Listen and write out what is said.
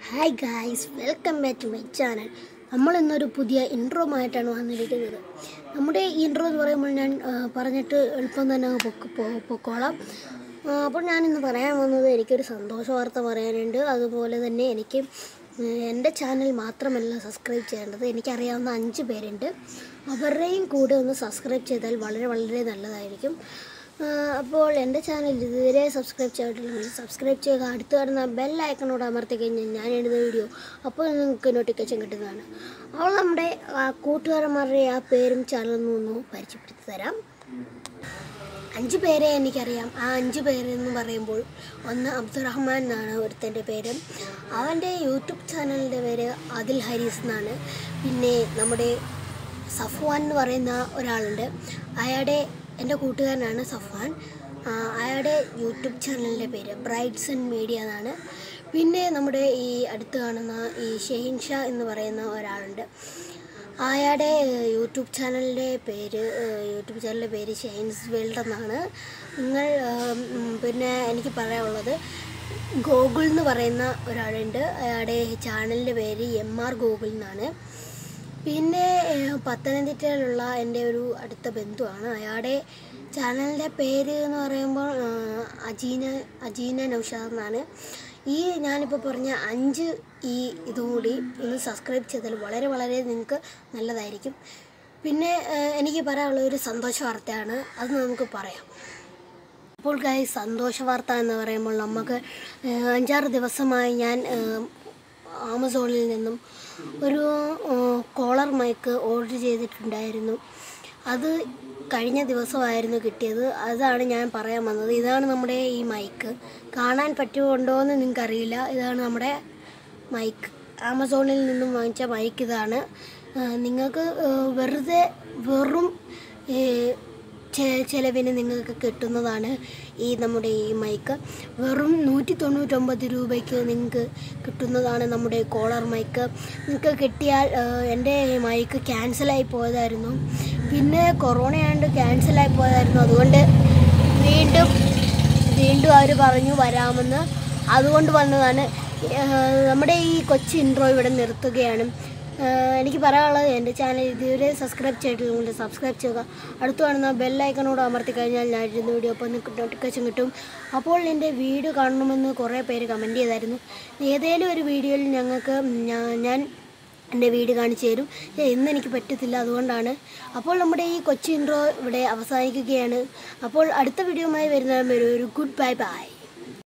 hi guys welcome back to my channel നമ്മൾ ഇന്നൊരു പുതിയ ഇൻട്രോമായിട്ടാണ് വന്നിരിക്കുന്നത് നമ്മുടെ ഈ ഇൻട്രോ എന്ന് പറയുമ്പോൾ ഞാൻ ആ, പറഞ്ഞിട്ട് എളുപ്പം തന്നെ അങ്ങ് പൊക്ക് പോ- പൊക്കോളാം ആ, അപ്പോൾ ഞാൻ ഇന്ന് പറയാൻ വന്നത് എനിക്കൊരു സന്തോഷ വാർത്ത പറയാനുണ്ട് അതുപോലെ തന്നെ എനിക്ക് ഉം, എൻ്റെ ചാനൽ മാത്രമല്ല സബ്സ്ക്രൈബ് ചെയ്യേണ്ടത് എനിക്കറിയാവുന്ന അഞ്ച് പേരുണ്ട് അവരുടെയും കൂടെ ഒന്ന് സബ്സ്ക്രൈബ് ചെയ്താൽ വളരെ വളരെ നല്ലതായിരിക്കും ആ, അപ്പോൾ എൻ്റെ ചാനൽ ഇതുവരെ സബ്സ്ക്രൈബ് ചെയ്തിട്ടില്ലെങ്കിൽ സബ്സ്ക്രൈബ് ചെയ്യുക അടുത്ത് കാണുന്ന ബെൽ ഐക്കണോട് അമർത്തി കഴിഞ്ഞാൽ ഞാൻ എഴുതുന്ന വീഡിയോ അപ്പോൾ നിങ്ങൾക്ക് നോട്ടിഫിക്കേഷൻ കിട്ടുന്നതാണ് അപ്പോൾ നമ്മുടെ ആ, കൂട്ടുകാരന്മാരുടെ ആ പേരും ചാനലൊന്നും ഒന്ന് പരിചയപ്പെടുത്തി തരാം അഞ്ച് പേരെ എനിക്കറിയാം ആ അഞ്ച് പേരെന്ന് പറയുമ്പോൾ ഒന്ന് അബ്ദുറഹ്മാൻ എന്നാണ് ഒരുത്തൻ്റെ പേര് അവൻ്റെ യൂട്യൂബ് ചാനലിൻ്റെ പേര് ആദിൽ ഹരീസ് എന്നാണ് പിന്നെ നമ്മുടെ സഫ്വാൻ എന്ന് പറയുന്ന ഒരാളുണ്ട് അയാളുടെ എൻ്റെ കൂട്ടുകാരനാണ് സഫ്വാൻ ആ, അയാളുടെ യൂട്യൂബ് ചാനലിൻ്റെ പേര് ബ്രൈറ്റ്സ് ആൻഡ് മീഡിയ എന്നാണ് പിന്നെ നമ്മുടെ ഈ അടുത്ത് കാണുന്ന ഈ ഷെഹിൻ ഷാ എന്ന് പറയുന്ന ഒരാളുണ്ട് അയാളുടെ യൂട്യൂബ് ചാനലിൻ്റെ പേര് ഏഹ്, യൂട്യൂബ് ചാനലിൻ്റെ പേര് ഷൈൻസ് വേൾഡ് എന്നാണ് നിങ്ങൾ ഏഹ്, ഉം, പിന്നെ എനിക്ക് പറയാനുള്ളത് ഗോകുൽ എന്ന് പറയുന്ന ഒരാളുണ്ട് അയാളുടെ ചാനലിൻ്റെ പേര് എം ആർ ഗോകുൽ എന്നാണ് പിന്നെ ഏഹ്, പത്തനംതിട്ടയിലുള്ള എൻ്റെ ഒരു അടുത്ത ബന്ധുവാണ് അയാളുടെ ചാനലിൻ്റെ പേര് എന്ന് പറയുമ്പോൾ ഏഹ്, അജീന അജീന നൗഷാദ് എന്നാണ് ഈ ഞാനിപ്പോൾ പറഞ്ഞ അഞ്ച് ഈ ഇതും കൂടി ഒന്ന് സബ്സ്ക്രൈബ് ചെയ്താൽ വളരെ വളരെ നിങ്ങൾക്ക് നല്ലതായിരിക്കും പിന്നെ ഏഹ്, എനിക്ക് പറയാനുള്ള ഒരു സന്തോഷ വാർത്തയാണ് അത് നമുക്ക് പറയാം അപ്പോൾ ഗായ് സന്തോഷ വാർത്ത എന്ന് പറയുമ്പോൾ നമുക്ക് ഏഹ്, അഞ്ചാറ് ദിവസമായി ഞാൻ ഏഹ്, ആമസോണിൽ നിന്നും ഒരു ഏഹ്, കോളർ മൈക്ക് ഓർഡർ ചെയ്തിട്ടുണ്ടായിരുന്നു അത് കഴിഞ്ഞ ദിവസമായിരുന്നു കിട്ടിയത് അതാണ് ഞാൻ പറയാൻ വന്നത് ഇതാണ് നമ്മുടെ ഈ മൈക്ക് കാണാൻ പറ്റുമുണ്ടോ എന്ന് നിങ്ങൾക്കറിയില്ല ഇതാണ് നമ്മുടെ മൈക്ക് ആമസോണിൽ നിന്നും വാങ്ങിച്ച മൈക്ക് ഇതാണ് ഏഹ്, നിങ്ങൾക്ക് ഏഹ്, വെറുതെ വെറും ഏഹ്, ചെ- ചെലവിന് നിങ്ങൾക്ക് കിട്ടുന്നതാണ് ഈ നമ്മുടെ ഈ മൈക്ക് വെറും നൂറ്റി തൊണ്ണൂറ്റൊമ്പത് രൂപയ്ക്ക് നിങ്ങൾക്ക് കിട്ടുന്നതാണ് നമ്മുടെ കോളർ മൈക്ക് നിങ്ങൾക്ക് കിട്ടിയാൽ ഏഹ്, എൻ്റെ മൈക്ക് ക്യാൻസലായി പോയതായിരുന്നു പിന്നെ കൊറോണ ആയതുകൊണ്ട് ക്യാൻസലായി പോയതായിരുന്നു അതുകൊണ്ട് വീണ്ടും വീണ്ടും അവർ പറഞ്ഞു വരാമെന്ന് അതുകൊണ്ട് വന്നതാണ് ഏഹ്, നമ്മുടെ ഈ കൊച്ചു ഇൻട്രോ ഇവിടെ നിർത്തുകയാണ് ഏഹ്, എനിക്ക് പറയാനുള്ളത് എൻ്റെ ചാനൽ ഇതുവരെ സബ്സ്ക്രൈബ് ചെയ്തിട്ടുണ്ട് സബ്സ്ക്രൈബ് ചെയ്യുക അടുത്ത് കാണുന്ന ബെല്ലൈക്കണോട് അമർത്തി കഴിഞ്ഞാൽ ഞാൻ ഇടുന്ന വീഡിയോ അപ്പോൾ നിങ്ങൾക്ക് നോട്ടിഫിക്കേഷൻ കിട്ടും അപ്പോൾ എൻ്റെ വീഡിയോ കാണണമെന്ന് കുറേ പേര് കമൻറ്റ് ചെയ്തായിരുന്നു ഏതെങ്കിലും ഒരു വീഡിയോയിൽ ഞങ്ങൾക്ക് ഞാ- ഞാൻ എൻ്റെ വീട് കാണിച്ചു തരും ഏ, ഇന്ന് എനിക്ക് പറ്റത്തില്ല അതുകൊണ്ടാണ് അപ്പോൾ നമ്മുടെ ഈ കൊച്ചു ഇൻട്രോ ഇവിടെ അവസാനിക്കുകയാണ് അപ്പോൾ അടുത്ത വീഡിയോയുമായി വരുന്ന ഒരു ഗുഡ് ബൈ ബൈ